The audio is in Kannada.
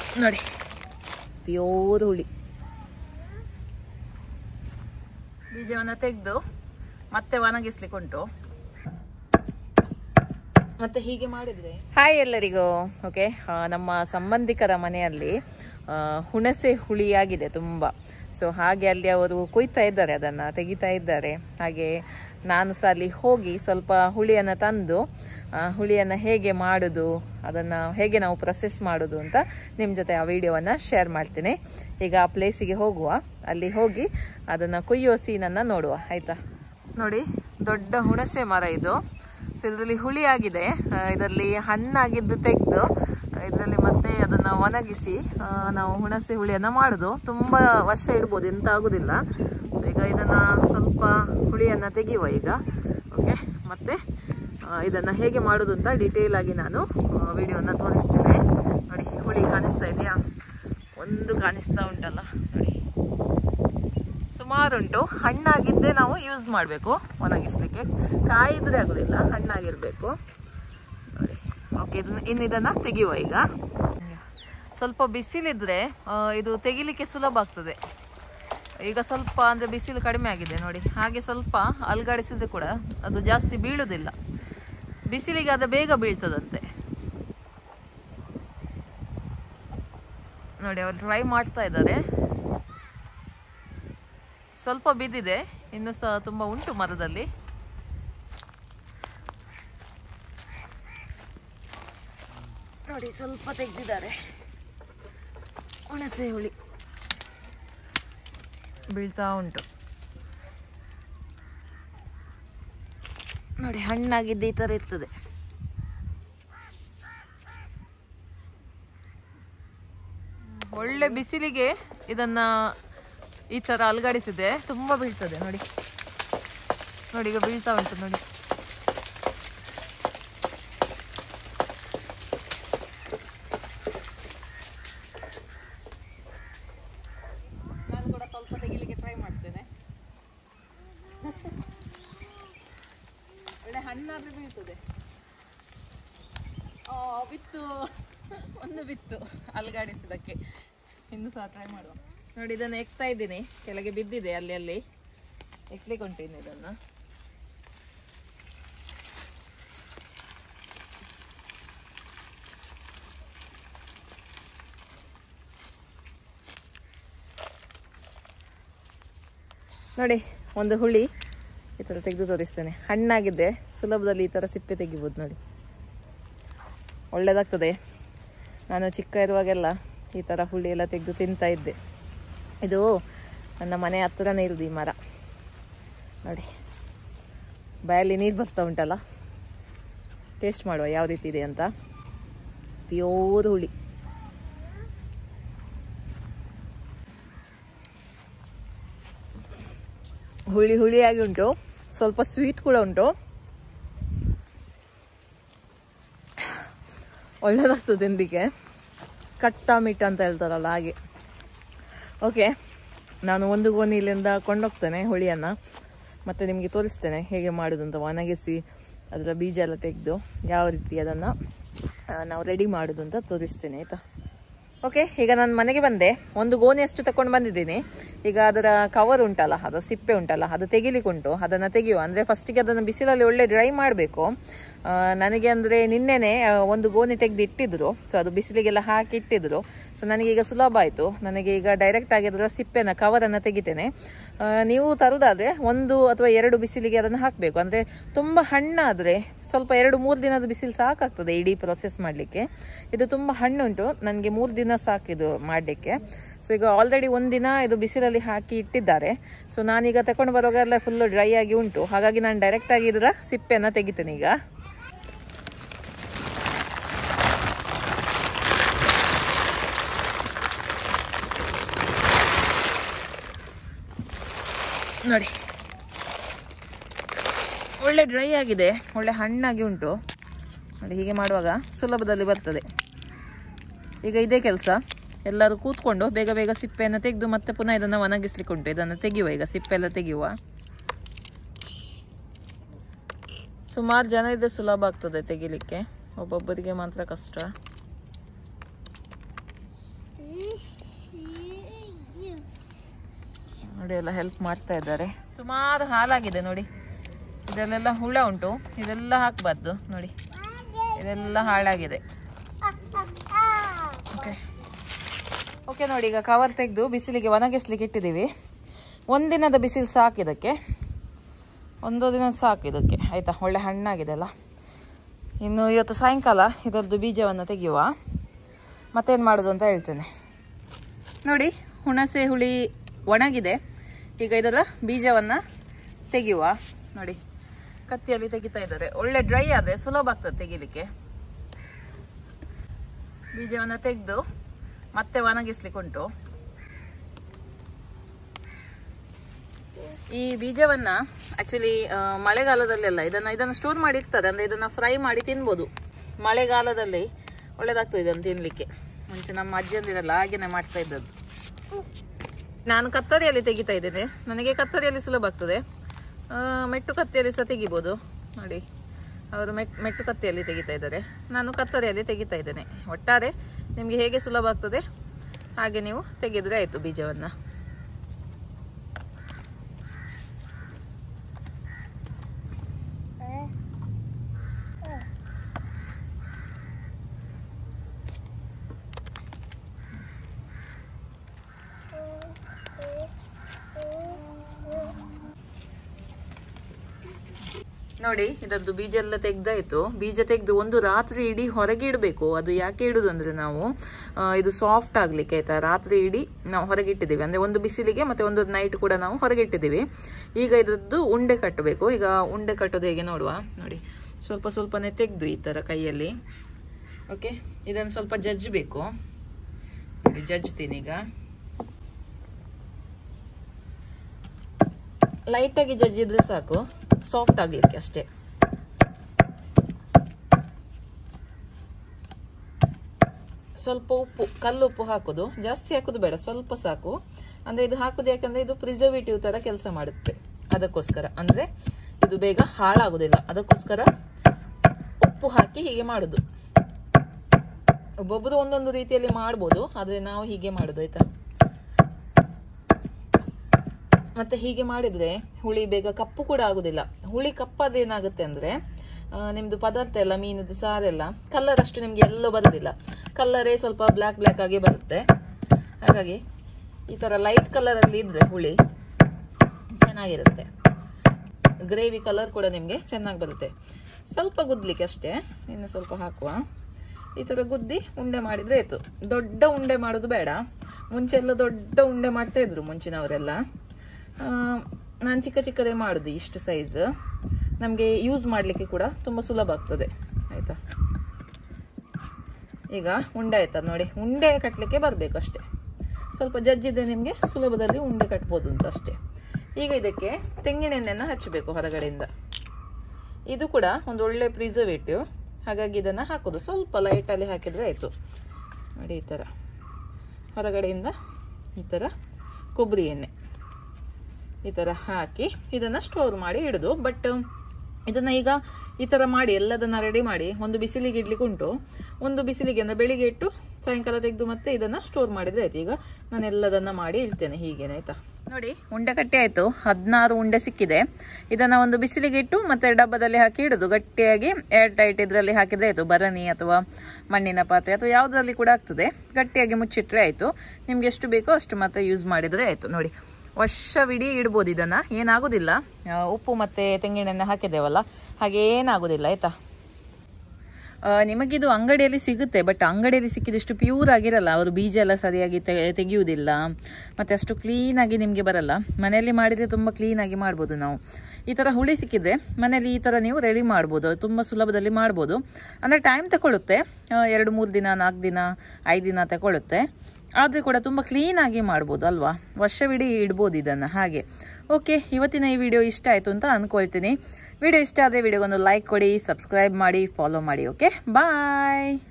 ನೋಡಿ ಪ್ಯೂರ್ ಹುಳಿ ಬೀಜವನ್ನು ತೆಗೆದು ಮತ್ತೆ ಒಣಗಿಸ್ಲಿಕ್ಕೆ ಉಂಟು ಮತ್ತೆ ಹೀಗೆ ಮಾಡಿದ್ರೆ ಹಾಯ್ ಎಲ್ಲರಿಗೂ ಓಕೆ ನಮ್ಮ ಸಂಬಂಧಿಕರ ಮನೆಯಲ್ಲಿ ಆ, ಹುಣಸೆ ಹುಳಿಯಾಗಿದೆ ತುಂಬ ಸೊ ಹಾಗೆ ಅಲ್ಲಿ ಅವರು ಕೊಯ್ತಾ ಇದ್ದಾರೆ ಅದನ್ನು ತೆಗಿತಾ ಇದ್ದಾರೆ ಹಾಗೆ ನಾನು ಸಹ ಅಲ್ಲಿ ಹೋಗಿ ಸ್ವಲ್ಪ ಹುಳಿಯನ್ನು ತಂದು ಆ, ಹುಳಿಯನ್ನು ಹೇಗೆ ಮಾಡೋದು ಅದನ್ನು ಹೇಗೆ ನಾವು ಪ್ರೊಸೆಸ್ ಮಾಡೋದು ಅಂತ ನಿಮ್ಮ ಜೊತೆ ಆ ವಿಡಿಯೋವನ್ನು ಶೇರ್ ಮಾಡ್ತೀನಿ ಈಗ ಆ ಪ್ಲೇಸಿಗೆ ಹೋಗುವ ಅಲ್ಲಿ ಹೋಗಿ ಅದನ್ನು ಕೊಯ್ಯುವ ಸೀನನ್ನು ನೋಡುವ ಆಯಿತಾ ನೋಡಿ ದೊಡ್ಡ ಹುಣಸೆ ಮರ ಇದು ಸೊ ಇದರಲ್ಲಿ ಹುಳಿ ಆಗಿದೆ ಇದರಲ್ಲಿ ಹಣ್ಣಾಗಿದ್ದು ತೆಗೆದು ಇದರಲ್ಲಿ ಮತ್ತೆ ಅದನ್ನ ಒಣಗಿಸಿ ಆ, ನಾವು ಹುಣಸೆ ಹುಳಿಯನ್ನ ಮಾಡುದು ತುಂಬಾ ವರ್ಷ ಇಡ್ಬೋದು ಎಂತ ಆಗುದಿಲ್ಲ ಸೊ ಈಗ ಇದನ್ನ ಸ್ವಲ್ಪ ಹುಳಿಯನ್ನ ತೆಗೆಯುವ ಈಗ ಓಕೆ ಮತ್ತೆ ಆ, ಇದನ್ನ ಹೇಗೆ ಮಾಡುದು ಅಂತ ಡೀಟೇಲ್ ಆಗಿ ನಾನು ವಿಡಿಯೋನ ತೋರಿಸ್ತೇನೆ ನೋಡಿ ಹುಳಿ ಕಾಣಿಸ್ತಾ ಇದೆಯಾ ಒಂದು ಕಾಣಿಸ್ತಾ ಉಂಟಲ್ಲ ನೋಡಿ ಸುಮಾರುಂಟು ಹಣ್ಣಾಗಿದ್ದೇ ನಾವು ಯೂಸ್ ಮಾಡಬೇಕು ಒಣಗಿಸ್ಲಿಕ್ಕೆ ಕಾಯಿದ್ರೆ ಆಗುದಿಲ್ಲ ಹಣ್ಣಾಗಿರ್ಬೇಕು ನೋಡಿ ಓಕೆ ಇದನ್ನ ಇನ್ನು ಇದನ್ನ ತೆಗೆಯುವ ಈಗ ಸ್ವಲ್ಪ ಬಿಸಿಲಿದ್ರೆ ಆ, ಇದು ತೆಗಿಲಿಕ್ಕೆ ಸುಲಭ ಆಗ್ತದೆ ಈಗ ಸ್ವಲ್ಪ ಅಂದ್ರೆ ಬಿಸಿಲು ಕಡಿಮೆ ಆಗಿದೆ ನೋಡಿ ಹಾಗೆ ಸ್ವಲ್ಪ ಅಲ್ಗಾಡಿಸಿದ್ರೆ ಕೂಡ ಅದು ಜಾಸ್ತಿ ಬೀಳುದಿಲ್ಲ ಬಿಸಿಲಿಗೆ ಅದು ಬೇಗ ಬೀಳ್ತದಂತೆ ನೋಡಿ ಅವ್ರು ಟ್ರೈ ಮಾಡ್ತಾ ಇದ್ದಾರೆ ಸ್ವಲ್ಪ ಬಿದ್ದಿದೆ ಇನ್ನು ಸಹ ತುಂಬ ಉಂಟು ಮರದಲ್ಲಿ ನೋಡಿ ಸ್ವಲ್ಪ ತೆಗೆದಿದ್ದಾರೆ ಹುಣಸೆ ಹುಳಿ ಬೀಳ್ತಾ ಉಂಟು ನೋಡಿ ಹಣ್ಣಾಗಿದ್ದು ಈ ಥರ ಇರ್ತದೆ ಒಳ್ಳೆ ಬಿಸಿಲಿಗೆ ಇದನ್ನ ಈ ತರ ಅಲ್ಗಾಡಿಸಿದೆ ತುಂಬಾ ಬೀಳ್ತದೆ ನೋಡಿ ನೋಡಿ ಈಗ ಬೀಳ್ತಾ ಉಂಟು ನೋಡಿ ನಾನು ಕೂಡ ಸ್ವಲ್ಪ ತೆಗಿಲಿಕ್ಕೆ ಟ್ರೈ ಮಾಡ್ತೇನೆ ಒಳ್ಳೆ ಹಣ್ಣಾದ್ರೆ ಬೀಳ್ತದೆ ಆ, ಬಿತ್ತು ಒಂದು ಬಿತ್ತು ಅಲ್ಗಾಡಿಸಿದಕ್ಕೆ ಇನ್ನು ಸಹ ಟ್ರೈ ಮಾಡುವ ನೋಡಿ ಇದನ್ನು ಎಕ್ತಾ ಇದ್ದೀನಿ ಕೆಳಗೆ ಬಿದ್ದಿದೆ ಅಲ್ಲಿ ಅಲ್ಲಿ ಎಕ್ಲಿಕ್ಕೆ ಉಂಟು ಇನ್ನು ಇದನ್ನು ನೋಡಿ ಒಂದು ಹುಳಿ ಈ ಥರ ತೆಗೆದು ತೋರಿಸ್ತೇನೆ ಹಣ್ಣಾಗಿದೆ ಸುಲಭದಲ್ಲಿ ಈ ಥರ ಸಿಪ್ಪೆ ತೆಗಿಬೋದು ನೋಡಿ ಒಳ್ಳೆಯದಾಗ್ತದೆ ನಾನು ಚಿಕ್ಕ ಇರುವಾಗೆಲ್ಲ ಈ ಥರ ಹುಳಿ ಎಲ್ಲ ತೆಗೆದು ತಿಂತಾ ಇದ್ದೆ ಇದು ನನ್ನ ಮನೆ ಹತ್ರನೇ ಇರುದು ಈ ಮರ ನೋಡಿ ಬಾಯಲ್ಲಿ ನೀರು ಬರ್ತಾ ಉಂಟಲ್ಲ ಟೇಸ್ಟ್ ಮಾಡುವ ಯಾವ ರೀತಿ ಇದೆ ಅಂತ ಪ್ಯೂರ್ ಹುಳಿ ಹುಳಿ ಹುಳಿಯಾಗಿ ಉಂಟು ಸ್ವಲ್ಪ ಸ್ವೀಟ್ ಕೂಡ ಉಂಟು ಒಳ್ಳೇದಾಗ್ತದೆ ತಿಂದಿಕ್ಕೆ ಕಟ್ಟ ಮಿಟ್ಟ ಅಂತ ಹೇಳ್ತಾರಲ್ಲ ಹಾಗೆ ಓಕೆ ನಾನು ಒಂದು ಗೋನಿಲಿಂದ ಕೊಂಡೋಗ್ತೇನೆ ಹುಳಿಯನ್ನು ಮತ್ತು ನಿಮಗೆ ತೋರಿಸ್ತೇನೆ ಹೇಗೆ ಮಾಡೋದು ಅಂತ ಒಣಗಿಸಿ ಅದರ ಬೀಜ ಎಲ್ಲ ತೆಗೆದು ಯಾವ ರೀತಿ ಅದನ್ನು ನಾವು ರೆಡಿ ಮಾಡೋದು ಅಂತ ತೋರಿಸ್ತೇನೆ ಆಯಿತಾ ಓಕೆ ಈಗ ನಾನು ಮನೆಗೆ ಬಂದೆ ಒಂದು ಗೋಣಿಯಷ್ಟು ತಕೊಂಡು ಬಂದಿದ್ದೀನಿ ಈಗ ಅದರ ಕವರ್ ಉಂಟಲ್ಲ ಅದು ಸಿಪ್ಪೆ ಉಂಟಲ್ಲ ಅದು ತೆಗಿಲಿಕ್ಕೆ ಉಂಟು ಅದನ್ನು ತೆಗೆಯುವ ಅಂದರೆ ಫಸ್ಟಿಗೆ ಅದನ್ನು ಬಿಸಿಲಲ್ಲಿ ಒಳ್ಳೆ ಡ್ರೈ ಮಾಡಬೇಕು ನನಗೆ ಅಂದರೆ ನಿನ್ನೆನೆ ಆ, ಒಂದು ಗೋಣಿ ತೆಗೆದು ಇಟ್ಟಿದ್ರು ಸೊ ಅದು ಬಿಸಿಲಿಗೆಲ್ಲ ಹಾಕಿ ಇಟ್ಟಿದ್ರು ಸೊ ನನಗೆ ಈಗ ಸುಲಭ ಆಯಿತು ನನಗೆ ಈಗ ಡೈರೆಕ್ಟ್ ಆಗಿ ಅದರ ಸಿಪ್ಪೆನ ಕವರನ್ನು ತೆಗಿತೇನೆ ಆ, ನೀವು ತರುದಾದ್ರೆ ಒಂದು ಅಥವಾ ಎರಡು ಬಿಸಿಲಿಗೆ ಅದನ್ನು ಹಾಕಬೇಕು ಅಂದರೆ ತುಂಬ ಹಣ್ಣಾದರೆ ಸ್ವಲ್ಪ ಎರಡು ಮೂರು ದಿನದ ಬಿಸಿಲು ಸಾಕಾಗ್ತದೆ ಇಡೀ ಪ್ರೊಸೆಸ್ ಮಾಡಲಿಕ್ಕೆ ಇದು ತುಂಬ ಹಣ್ಣುಂಟು ನನಗೆ ಮೂರು ದಿನ ಸಾಕಿದು ಮಾಡಲಿಕ್ಕೆ ಸೊ ಈಗ ಆಲ್ರೆಡಿ ಒಂದಿನ ಇದು ಬಿಸಿಲಲ್ಲಿ ಹಾಕಿ ಇಟ್ಟಿದ್ದಾರೆ ಸೊ ನಾನೀಗ ತಗೊಂಡು ಬರುವಾಗೆಲ್ಲ ಫುಲ್ ಡ್ರೈ ಆಗಿ ಉಂಟು ಹಾಗಾಗಿ ನಾನು ಡೈರೆಕ್ಟ್ ಆಗಿ ಇದರ ಸಿಪ್ಪೆಯನ್ನು ತೆಗಿತೇನೆ ಈಗ ನೋಡಿ ಒಳ್ಳೆ ಡ್ರೈ ಆಗಿದೆ ಒಳ್ಳೆ ಹಣ್ಣಾಗಿ ಉಂಟು ನೋಡಿ ಹೀಗೆ ಮಾಡುವಾಗ ಸುಲಭದಲ್ಲಿ ಬರ್ತದೆ ಈಗ ಇದೇ ಕೆಲಸ ಎಲ್ಲರೂ ಕೂತ್ಕೊಂಡು ಬೇಗ ಬೇಗ ಸಿಪ್ಪೆಯನ್ನು ತೆಗೆದು ಮತ್ತೆ ಪುನಃ ಇದನ್ನು ಒಣಗಿಸ್ಲಿಕ್ಕೆ ಉಂಟು ಇದನ್ನು ತೆಗೆಯುವ ಈಗ ಸಿಪ್ಪೆ ಎಲ್ಲ ತೆಗೆಯುವ ಸುಮಾರು ಜನ ಇದ್ರೆ ಸುಲಭ ಆಗ್ತದೆ ತೆಗಿಲಿಕ್ಕೆ ಒಬ್ಬೊಬ್ಬರಿಗೆ ಮಾತ್ರ ಕಷ್ಟ ನೋಡಿ ಎಲ್ಲ ಹೆಲ್ಪ್ ಮಾಡ್ತಾ ಇದ್ದಾರೆ ಸುಮಾರು ಹಾಲಾಗಿದೆ ನೋಡಿ ಇದರಲ್ಲೆಲ್ಲ ಹುಳ ಉಂಟು ಇದೆಲ್ಲ ಹಾಕ್ಬಾರ್ದು ನೋಡಿ ಇದೆಲ್ಲ ಹಾಳಾಗಿದೆ ಓಕೆ ಓಕೆ ನೋಡಿ ಈಗ ಕವರ್ ತೆಗೆದು ಬಿಸಿಲಿಗೆ ಒಣಗಿಸ್ಲಿಕ್ಕೆ ಇಟ್ಟಿದ್ದೀವಿ ಒಂದಿನದ ಬಿಸಿಲು ಸಾಕು ಇದಕ್ಕೆ ಒಂದು ದಿನ ಸಾಕು ಇದಕ್ಕೆ ಆಯಿತಾ ಒಳ್ಳೆ ಹಣ್ಣಾಗಿದೆ ಅಲ್ಲ ಇನ್ನು ಇವತ್ತು ಸಾಯಂಕಾಲ ಇದರದ್ದು ಬೀಜವನ್ನು ತೆಗೆಯುವ ಮತ್ತೇನು ಮಾಡೋದು ಅಂತ ಹೇಳ್ತೇನೆ ನೋಡಿ ಹುಣಸೆ ಹುಳಿ ಒಣಗಿದೆ ಈಗ ಇದರ ಬೀಜವನ್ನು ತೆಗೆಯುವ ನೋಡಿ ಕತ್ತಿಯಲ್ಲಿ ತೆಗಿತಾ ಇದ್ದಾರೆ ಒಳ್ಳೆ ಡ್ರೈ ಆದರೆ ಸುಲಭ ಆಗ್ತದೆ ತೆಗಿಲಿಕ್ಕೆ ಬೀಜವನ್ನು ತೆಗೆದು ಮತ್ತೆ ಒಣಗಿಸ್ಲಿಕ್ಕೆ ಉಂಟು ಈ ಬೀಜವನ್ನ ಆಕ್ಚುಲಿ ಮಳೆಗಾಲದಲ್ಲೆಲ್ಲ ಇದನ್ನ ಇದನ್ನ ಸ್ಟೋರ್ ಮಾಡಿ ಇರ್ತದೆ ಅಂದ್ರೆ ಇದನ್ನ ಫ್ರೈ ಮಾಡಿ ತಿನ್ಬೋದು ಮಳೆಗಾಲದಲ್ಲಿ ಒಳ್ಳೇದಾಗ್ತದೆ ಇದನ್ನು ತಿನ್ಲಿಕ್ಕೆ ಮುಂಚೆ ನಮ್ಮ ಅಜ್ಜಿಯಂದಿರೆಲ್ಲ ಹಾಗೇನೆ ಮಾಡ್ತಾ ಇದ್ದದ್ದು ನಾನು ಕತ್ತರಿಯಲ್ಲಿ ತೆಗಿತಾ ಇದ್ದೇನೆ ನನಗೆ ಕತ್ತರಿಯಲ್ಲಿ ಸುಲಭ ಆಗ್ತದೆ ಆ, ಮೆಟ್ಟು ಕತ್ತಿಯಲ್ಲಿ ಸಹ ತೆಗಿಬೋದು ನೋಡಿ ಅವರು ಮೆಟ್ ಮೆಟ್ಟು ಕತ್ತಿಯಲ್ಲಿ ತೆಗಿತಾ ಇದ್ದಾರೆ ನಾನು ಕತ್ತರಿಯಲ್ಲಿ ತೆಗಿತಾ ಇದ್ದೇನೆ ಒಟ್ಟಾರೆ ನಿಮಗೆ ಹೇಗೆ ಸುಲಭ ಆಗ್ತದೆ ಹಾಗೆ ನೀವು ತೆಗೆದ್ರೆ ಆಯಿತು ಬೀಜವನ್ನು ನೋಡಿ ಇದರದ್ದು ಬೀಜ ಎಲ್ಲ ತೆಗ್ದಾಯ್ತು ಬೀಜ ತೆಗೆದು ಒಂದು ರಾತ್ರಿ ಇಡೀ ಹೊರಗೆ ಇಡಬೇಕು ಅದು ಯಾಕೆ ಇಡುದು ಅಂದ್ರೆ ನಾವು ಆ, ಇದು ಸಾಫ್ಟ್ ಆಗ್ಲಿಕ್ಕೆ ಆಯ್ತಾ ರಾತ್ರಿ ಇಡೀ ನಾವು ಹೊರಗೆ ಇಟ್ಟಿದ್ದೀವಿ ಅಂದ್ರೆ ಒಂದು ಬಿಸಿಲಿಗೆ ಮತ್ತೆ ಒಂದು ನೈಟ್ ಕೂಡ ನಾವು ಹೊರಗೆ ಇಟ್ಟಿದ್ದೀವಿ ಈಗ ಇದರದ್ದು ಉಂಡೆ ಕಟ್ಟಬೇಕು ಈಗ ಉಂಡೆ ಕಟ್ಟೋದು ಹೇಗೆ ನೋಡುವ ನೋಡಿ ಸ್ವಲ್ಪ ಸ್ವಲ್ಪನೇ ತೆಗೆದು ಈ ತರ ಕೈಯಲ್ಲಿ ಓಕೆ ಇದನ್ನು ಸ್ವಲ್ಪ ಜಜ್ಜಬೇಕು ನೋಡಿ ಜಜ್ತೀನಿ ಈಗ ಲೈಟಾಗಿ ಜಜ್ಜಿದ್ರೆ ಸಾಕು ಸಾಫ್ಟ್ ಆಗ್ಲಿಕ್ಕೆ ಅಷ್ಟೇ ಸ್ವಲ್ಪ ಉಪ್ಪು ಕಲ್ಲು ಉಪ್ಪು ಹಾಕೋದು ಜಾಸ್ತಿ ಹಾಕೋದು ಬೇಡ ಸ್ವಲ್ಪ ಸಾಕು ಅಂದ್ರೆ ಇದು ಹಾಕೋದು ಯಾಕಂದ್ರೆ ಇದು ಪ್ರಿಸರ್ವೇಟಿವ್ ತರ ಕೆಲಸ ಮಾಡುತ್ತೆ ಅದಕ್ಕೋಸ್ಕರ ಅಂದ್ರೆ ಇದು ಬೇಗ ಹಾಳಾಗುದಿಲ್ಲ ಅದಕ್ಕೋಸ್ಕರ ಉಪ್ಪು ಹಾಕಿ ಹೀಗೆ ಮಾಡುದು ಒಬ್ಬೊಬ್ಬರು ಒಂದೊಂದು ರೀತಿಯಲ್ಲಿ ಮಾಡ್ಬೋದು ಆದ್ರೆ ನಾವು ಹೀಗೆ ಮಾಡುದು ಆಯ್ತಾ ಮತ್ತೆ ಹೀಗೆ ಮಾಡಿದ್ರೆ ಹುಳಿ ಬೇಗ ಕಪ್ಪು ಕೂಡ ಆಗುದಿಲ್ಲ ಹುಳಿ ಕಪ್ಪಾದೇನಾಗುತ್ತೆ ಅಂದ್ರೆ ಆ, ನಿಮ್ದು ಪದಾರ್ಥ ಎಲ್ಲ ಮೀನದು ಸಾರೆಲ್ಲ ಕಲರ್ ಅಷ್ಟು ನಿಮ್ಗೆ ಎಲ್ಲೋ ಬರುದಿಲ್ಲ ಕಲ್ಲರೇ ಸ್ವಲ್ಪ ಬ್ಲ್ಯಾಕ್ ಬ್ಲ್ಯಾಕ್ ಆಗಿ ಬರುತ್ತೆ ಹಾಗಾಗಿ ಈ ತರ ಲೈಟ್ ಕಲರ್ ಅಲ್ಲಿ ಇದ್ರೆ ಹುಳಿ ಚೆನ್ನಾಗಿರುತ್ತೆ ಗ್ರೇವಿ ಕಲರ್ ಕೂಡ ನಿಮ್ಗೆ ಚೆನ್ನಾಗಿ ಬರುತ್ತೆ ಸ್ವಲ್ಪ ಗುದ್ಲಿಕ್ಕೆ ಅಷ್ಟೇ ಇನ್ನು ಸ್ವಲ್ಪ ಹಾಕುವ ಈ ತರ ಗುದ್ದಿ ಉಂಡೆ ಮಾಡಿದ್ರೆ ಆಯ್ತು ದೊಡ್ಡ ಉಂಡೆ ಮಾಡೋದು ಬೇಡ ಮುಂಚೆ ಎಲ್ಲ ದೊಡ್ಡ ಉಂಡೆ ಮಾಡ್ತಾ ಇದ್ರು ಮುಂಚಿನವರೆಲ್ಲ ನಾನು ಚಿಕ್ಕ ಚಿಕ್ಕದೇ ಮಾಡುದು ಇಷ್ಟು ಸೈಜ್ ನಮಗೆ ಯೂಸ್ ಮಾಡಲಿಕ್ಕೆ ಕೂಡ ತುಂಬ ಸುಲಭ ಆಗ್ತದೆ ಆಯ್ತಾ ಈಗ ಉಂಡೆ ಆಯ್ತಾ ನೋಡಿ ಉಂಡೆ ಕಟ್ಟಲಿಕ್ಕೆ ಬರಬೇಕು ಅಷ್ಟೇ ಸ್ವಲ್ಪ ಜಜ್ಜಿದ್ರೆ ನಿಮಗೆ ಸುಲಭದಲ್ಲಿ ಉಂಡೆ ಕಟ್ಬೋದು ಅಂತ ಅಷ್ಟೇ ಈಗ ಇದಕ್ಕೆ ತೆಂಗಿನೆಣ್ಣೆನ ಹಚ್ಚಬೇಕು ಹೊರಗಡೆಯಿಂದ ಇದು ಕೂಡ ಒಂದು ಒಳ್ಳೆ ಪ್ರಿಸರ್ವೇಟಿವ್ ಹಾಗಾಗಿ ಇದನ್ನು ಹಾಕೋದು ಸ್ವಲ್ಪ ಲೈಟಲ್ಲಿ ಹಾಕಿದ್ರೆ ಆಯಿತು ನೋಡಿ ಈ ಥರ ಹೊರಗಡೆಯಿಂದ ಈ ಥರ ಕೊಬ್ಬರಿ ಎಣ್ಣೆ ಈ ಥರ ಹಾಕಿ ಇದನ್ನು ಸ್ಟೋರ್ ಮಾಡಿ ಇಡೋದು ಬಟ್ ಇದನ್ನ ಈಗ ಈ ಥರ ಮಾಡಿ ಎಲ್ಲದನ್ನ ರೆಡಿ ಮಾಡಿ ಒಂದು ಬಿಸಿಲಿಗೆ ಇಡ್ಲಿಕ್ಕೆ ಉಂಟು ಒಂದು ಬಿಸಿಲಿಗೆ ಅಂದ್ರೆ ಬೆಳಿಗ್ಗೆ ಇಟ್ಟು ಸಾಯಂಕಾಲ ತೆಗೆದು ಮತ್ತೆ ಇದನ್ನ ಸ್ಟೋರ್ ಮಾಡಿದ್ರೆ ಆಯ್ತು ಈಗ ನಾನು ಎಲ್ಲದನ್ನ ಮಾಡಿ ಇಡ್ತೇನೆ ಹೀಗೇನೆ ಆಯ್ತಾ ನೋಡಿ ಉಂಡೆ ಕಟ್ಟಿ ಆಯ್ತು ಹದಿನಾರು ಉಂಡೆ ಸಿಕ್ಕಿದೆ ಇದನ್ನ ಒಂದು ಬಿಸಿಲಿಗೆ ಇಟ್ಟು ಮತ್ತೆ ಡಬ್ಬದಲ್ಲಿ ಹಾಕಿ ಇಡುದು ಗಟ್ಟಿಯಾಗಿ ಏರ್ ಟೈಟ್ ಇದ್ರಲ್ಲಿ ಹಾಕಿದ್ರೆ ಆಯ್ತು ಭರಣಿ ಅಥವಾ ಮಣ್ಣಿನ ಪಾತ್ರೆ ಅಥವಾ ಯಾವುದರಲ್ಲಿ ಕೂಡ ಆಗ್ತದೆ ಗಟ್ಟಿಯಾಗಿ ಮುಚ್ಚಿಟ್ರೆ ಆಯ್ತು ನಿಮ್ಗೆ ಎಷ್ಟು ಬೇಕೋ ಅಷ್ಟು ಮಾತ್ರ ಯೂಸ್ ಮಾಡಿದ್ರೆ ಆಯ್ತು ನೋಡಿ ವರ್ಷವಿಡೀ ಇಡ್ಬೋದು ಇದನ್ನ ಏನಾಗುದಿಲ್ಲ ಆ, ಉಪ್ಪು ಮತ್ತೆ ತೆಂಗಿನೆಣ್ಣೆ ಹಾಕಿದ್ದೇವಲ್ಲ ಹಾಗೆ ಏನಾಗುದಿಲ್ಲ ಆಯ್ತಾ ಆ, ನಿಮಗಿದು ಅಂಗಡಿಯಲ್ಲಿ ಸಿಗುತ್ತೆ ಬಟ್ ಅಂಗಡಿಯಲ್ಲಿ ಸಿಕ್ಕಿದಷ್ಟು ಪ್ಯೂರ್ ಆಗಿರಲ್ಲ ಅವರು ಬೀಜ ಎಲ್ಲ ಸರಿಯಾಗಿ ತೆಗೆ- ತೆಗೆಯುವುದಿಲ್ಲ ಮತ್ತೆ ಅಷ್ಟು ಕ್ಲೀನ್ ಆಗಿ ನಿಮಗೆ ಬರಲ್ಲ ಮನೆಯಲ್ಲಿ ಮಾಡಿದ್ರೆ ತುಂಬಾ ಕ್ಲೀನ್ ಆಗಿ ಮಾಡ್ಬೋದು ನಾವು ಈ ತರ ಹುಳಿ ಸಿಕ್ಕಿದ್ರೆ ಮನೆಯಲ್ಲಿ ಈ ತರ ನೀವು ರೆಡಿ ಮಾಡ್ಬೋದು ಅದು ತುಂಬಾ ಸುಲಭದಲ್ಲಿ ಮಾಡ್ಬೋದು ಅಂದ್ರೆ ಟೈಮ್ ತಗೊಳ್ಳುತ್ತೆ ಆ, ಎರಡು ಮೂರು ದಿನ ನಾಲ್ಕು ದಿನ ಐದು ದಿನ ತಗೊಳ್ಳುತ್ತೆ ಆದ್ರೆ ಕೂಡ ತುಂಬಾ ಕ್ಲೀನ್ ಆಗಿ ಮಾಡ್ಬೋದು ಅಲ್ವಾ ವರ್ಷವಿಡೀ ಇಡ್ಬೋದು ಇದನ್ನ ಹಾಗೆ ಓಕೆ ಇವತ್ತಿನ ಈ ವಿಡಿಯೋ ಇಷ್ಟ ಆಯ್ತು ಅಂತ ಅನ್ಕೊಳ್ತೀನಿ ವಿಡಿಯೋ ಇಷ್ಟ ಆದರೆ ವಿಡಿಯೋಗೊಂದು ಲೈಕ್ ಕೊಡಿ ಸಬ್ಸ್ಕ್ರೈಬ್ ಮಾಡಿ ಫಾಲೋ ಮಾಡಿ ಓಕೆ ಬಾಯ್